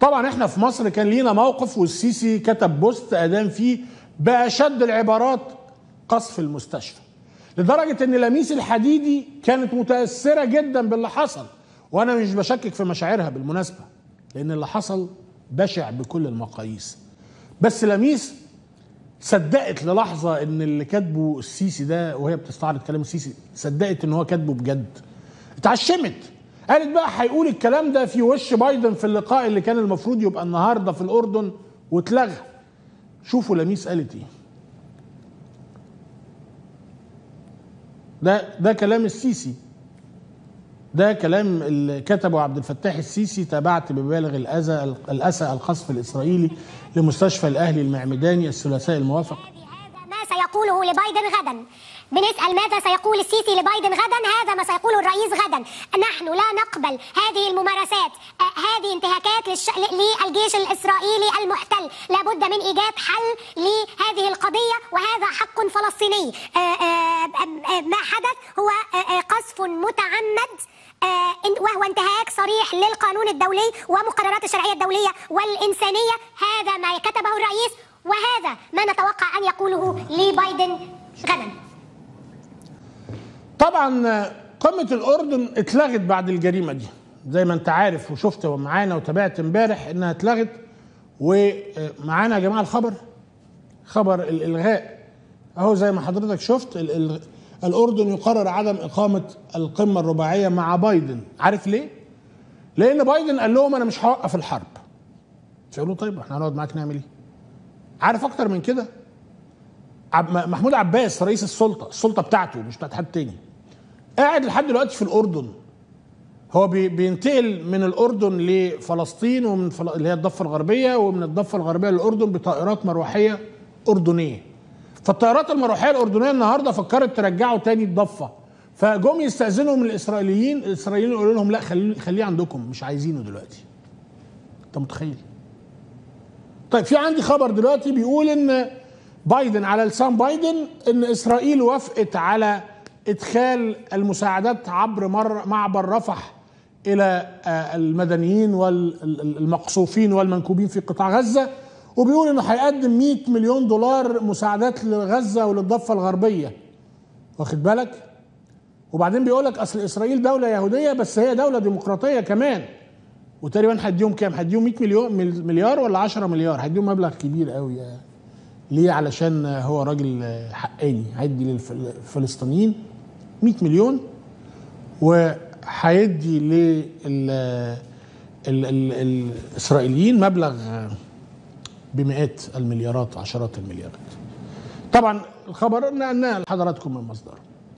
طبعا احنا في مصر كان لينا موقف والسيسي كتب بوست ادان فيه باشد العبارات قصف المستشفى لدرجه ان لميس الحديدي كانت متاثره جدا باللي حصل وانا مش بشكك في مشاعرها بالمناسبه لان اللي حصل بشع بكل المقاييس بس لميس صدقت للحظه ان اللي كاتبه السيسي ده وهي بتستعرض كلام السيسي صدقت ان هو كاتبه بجد اتعشمت قالت بقى هيقول الكلام ده في وش بايدن في اللقاء اللي كان المفروض يبقى النهارده في الاردن واتلغى شوفوا لميس قالت ايه ده ده كلام السيسي ده كلام اللي كتبه عبد الفتاح السيسي تابعت ببالغ الاذى الاسى القصف الاسرائيلي لمستشفى الاهلي المعمداني الثلاثاء الموافق هذا ما سيقوله لبايدن غدا بنسأل ماذا سيقول السيسي لبايدن غدا هذا ما سيقوله الرئيس غدا نحن لا نقبل هذه الممارسات آه، هذه انتهاكات للش... للجيش الإسرائيلي المحتل لابد من إيجاد حل لهذه القضية وهذا حق فلسطيني آه، آه، آه، ما حدث هو آه، آه، قذف متعمد آه، إن- وهو انتهاك صريح للقانون الدولي ومقررات الشرعية الدولية والإنسانية هذا ما كتبه الرئيس وهذا ما نتوقع أن يقوله لبايدن غدا طبعا قمة الأردن اتلغت بعد الجريمة دي زي ما انت عارف وشفت معانا وتابعت امبارح انها اتلغت ومعانا يا جماعة الخبر خبر الإلغاء أهو زي ما حضرتك شفت ال ال الأردن يقرر عدم إقامة القمة الرباعية مع بايدن عارف ليه؟ لأن بايدن قال لهم أنا مش هوقف الحرب فيقولوا طيب احنا هنقعد معاك نعمل ايه؟ عارف أكتر من كده؟ عب محمود عباس رئيس السلطه السلطه بتاعته مش بتاعت حد تاني قاعد لحد دلوقتي في الاردن هو بي بينتقل من الاردن لفلسطين ومن فل... اللي هي الضفه الغربيه ومن الضفه الغربيه للاردن بطائرات مروحيه اردنيه فالطائرات المروحيه الاردنيه النهارده فكرت ترجعه تاني الضفه فجم يستاذنوا من الاسرائيليين الاسرائيليين يقولوا لهم لا خليه خليه عندكم مش عايزينه دلوقتي انت متخيل طيب في عندي خبر دلوقتي بيقول ان بايدن على لسان بايدن ان اسرائيل وافقت على ادخال المساعدات عبر مر معبر رفح الى آه، المدنيين والمقصوفين والمنكوبين في قطاع غزه وبيقول انه هيقدم 100 مليون دولار مساعدات لغزه وللضفه الغربيه واخد بالك وبعدين بيقول لك اصل اسرائيل دوله يهوديه بس هي دوله ديمقراطيه كمان وتقريبا هديهم كام؟ هديهم 100 مليون مليار ولا 10 مليار؟ هديهم مبلغ كبير قوي يعني. ليه؟ علشان هو راجل حقاني هيدي للفلسطينيين 100 مليون وهيدي لل الاسرائيليين مبلغ بمئات المليارات عشرات المليارات. طبعا الخبر نقلناه لحضراتكم من مصدره.